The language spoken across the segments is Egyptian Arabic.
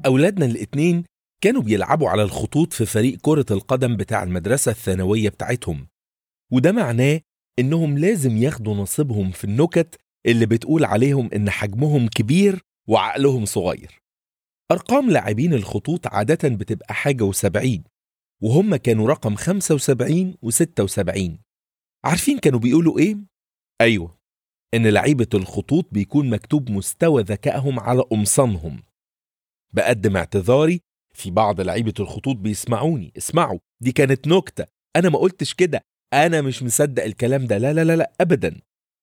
أولادنا الاتنين كانوا بيلعبوا على الخطوط في فريق كرة القدم بتاع المدرسة الثانوية بتاعتهم وده معناه إنهم لازم ياخدوا نصيبهم في النكت اللي بتقول عليهم إن حجمهم كبير وعقلهم صغير أرقام لاعبين الخطوط عادة بتبقى حاجة وسبعين وهم كانوا رقم 75 و76 عارفين كانوا بيقولوا إيه؟ أيوة إن لعيبة الخطوط بيكون مكتوب مستوى ذكائهم على قمصانهم بقدم اعتذاري في بعض لعيبة الخطوط بيسمعوني اسمعوا دي كانت نكتة أنا ما قلتش كده أنا مش مصدق الكلام ده لا لا لا لا أبدا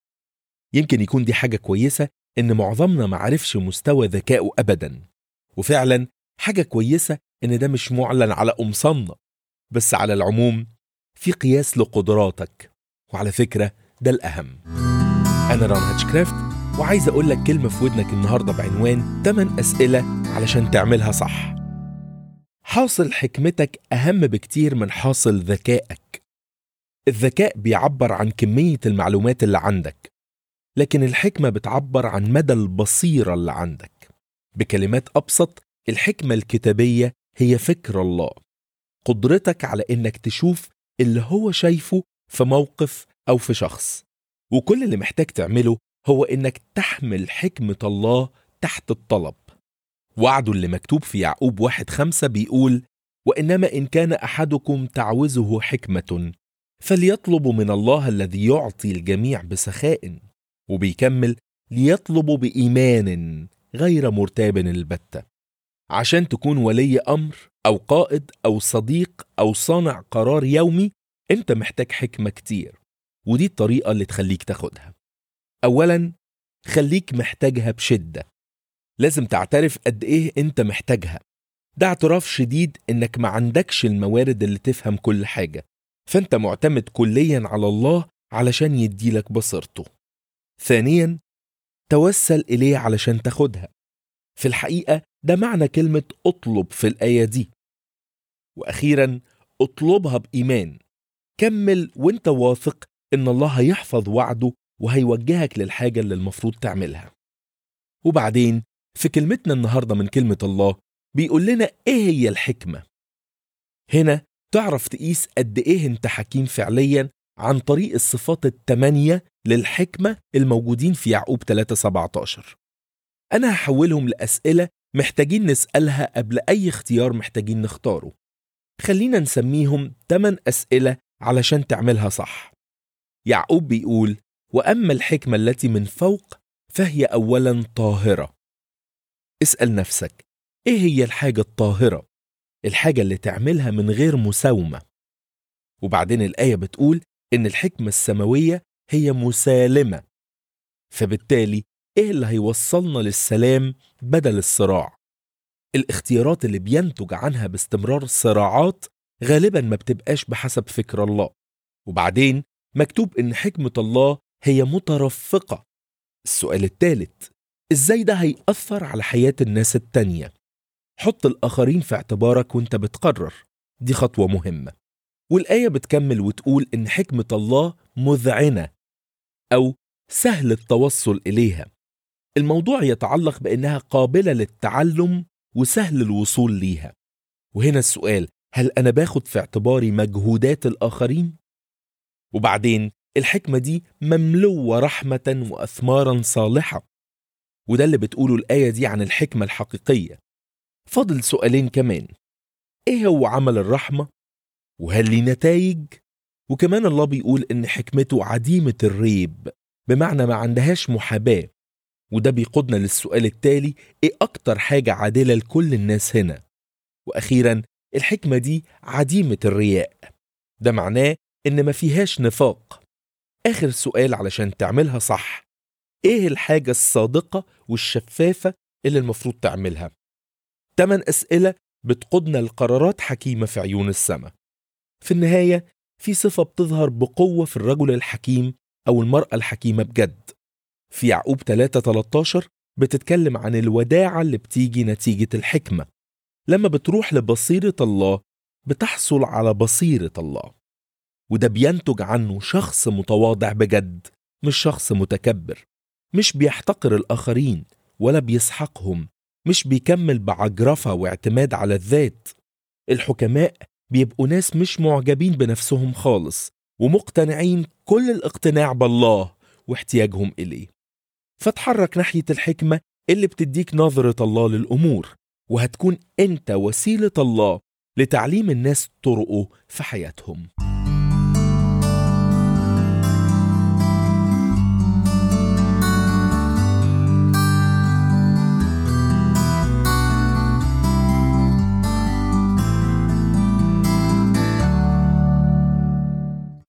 يمكن يكون دي حاجة كويسة إن معظمنا ما عرفش مستوى ذكائه أبدا وفعلا حاجة كويسة إن ده مش معلن على قمصاننا بس على العموم في قياس لقدراتك وعلى فكرة ده الأهم أنا ران هاتشكرافت وعايز أقول لك كلمة في ودنك النهاردة بعنوان 8 أسئلة علشان تعملها صح حاصل حكمتك أهم بكتير من حاصل ذكائك الذكاء بيعبر عن كمية المعلومات اللي عندك لكن الحكمة بتعبر عن مدى البصيرة اللي عندك بكلمات أبسط الحكمة الكتابية هي فكر الله قدرتك على إنك تشوف اللي هو شايفه في موقف أو في شخص وكل اللي محتاج تعمله هو إنك تحمل حكمة الله تحت الطلب وعده اللي مكتوب في يعقوب واحد خمسة بيقول وإنما إن كان أحدكم تعوزه حكمة فليطلب من الله الذي يعطي الجميع بسخاء وبيكمل ليطلب بإيمان غير مرتاب البتة عشان تكون ولي أمر أو قائد أو صديق أو صانع قرار يومي أنت محتاج حكمة كتير ودي الطريقة اللي تخليك تاخدها أولا خليك محتاجها بشدة لازم تعترف قد إيه أنت محتاجها ده اعتراف شديد إنك ما عندكش الموارد اللي تفهم كل حاجة فأنت معتمد كليا على الله علشان يديلك بصيرته ثانيا توسل إليه علشان تاخدها في الحقيقة ده معنى كلمة اطلب في الآية دي وأخيرا اطلبها بإيمان كمل وانت واثق إن الله هيحفظ وعده وهيوجهك للحاجة اللي المفروض تعملها وبعدين في كلمتنا النهاردة من كلمة الله بيقول لنا إيه هي الحكمة هنا تعرف تقيس قد إيه أنت حكيم فعليا عن طريق الصفات التمانية للحكمة الموجودين في يعقوب 3:17 أنا هحولهم لأسئلة محتاجين نسألها قبل أي اختيار محتاجين نختاره خلينا نسميهم 8 أسئلة علشان تعملها صح يعقوب بيقول وأما الحكمة التي من فوق فهي أولا طاهرة اسأل نفسك إيه هي الحاجة الطاهرة؟ الحاجة اللي تعملها من غير مساومة وبعدين الآية بتقول إن الحكمة السماوية هي مسالمة فبالتالي إيه اللي هيوصلنا للسلام بدل الصراع؟ الاختيارات اللي بينتج عنها باستمرار صراعات غالبا ما بتبقاش بحسب فكر الله وبعدين مكتوب إن حكمة الله هي مترفقة السؤال الثالث إزاي ده هيأثر على حياة الناس التانية؟ حط الآخرين في اعتبارك وانت بتقرر دي خطوة مهمة والآية بتكمل وتقول إن حكمة الله مذعنة أو سهل التوصل إليها الموضوع يتعلق بأنها قابلة للتعلم وسهل الوصول ليها وهنا السؤال هل أنا باخد في اعتباري مجهودات الآخرين؟ وبعدين الحكمة دي مملوة رحمة وأثمارا صالحة وده اللي بتقوله الآية دي عن الحكمة الحقيقية فاضل سؤالين كمان إيه هو عمل الرحمة؟ وهل ليه نتائج؟ وكمان الله بيقول إن حكمته عديمة الريب بمعنى ما عندهاش محاباة وده بيقودنا للسؤال التالي إيه أكتر حاجة عادلة لكل الناس هنا؟ وأخيرا الحكمة دي عديمة الرياء ده معناه إن ما فيهاش نفاق آخر سؤال علشان تعملها صح إيه الحاجة الصادقة والشفافة اللي المفروض تعملها؟ تمن أسئلة بتقودنا لقرارات حكيمة في عيون السماء في النهاية في صفة بتظهر بقوة في الرجل الحكيم أو المرأة الحكيمة بجد في يعقوب 3-13 بتتكلم عن الوداعة اللي بتيجي نتيجة الحكمة لما بتروح لبصيرة الله بتحصل على بصيرة الله وده بينتج عنه شخص متواضع بجد مش شخص متكبر مش بيحتقر الآخرين ولا بيسحقهم مش بيكمل بعجرفة واعتماد على الذات الحكماء بيبقوا ناس مش معجبين بنفسهم خالص ومقتنعين كل الاقتناع بالله واحتياجهم إليه فاتحرك ناحية الحكمة اللي بتديك نظرة الله للأمور وهتكون أنت وسيلة الله لتعليم الناس طرقه في حياتهم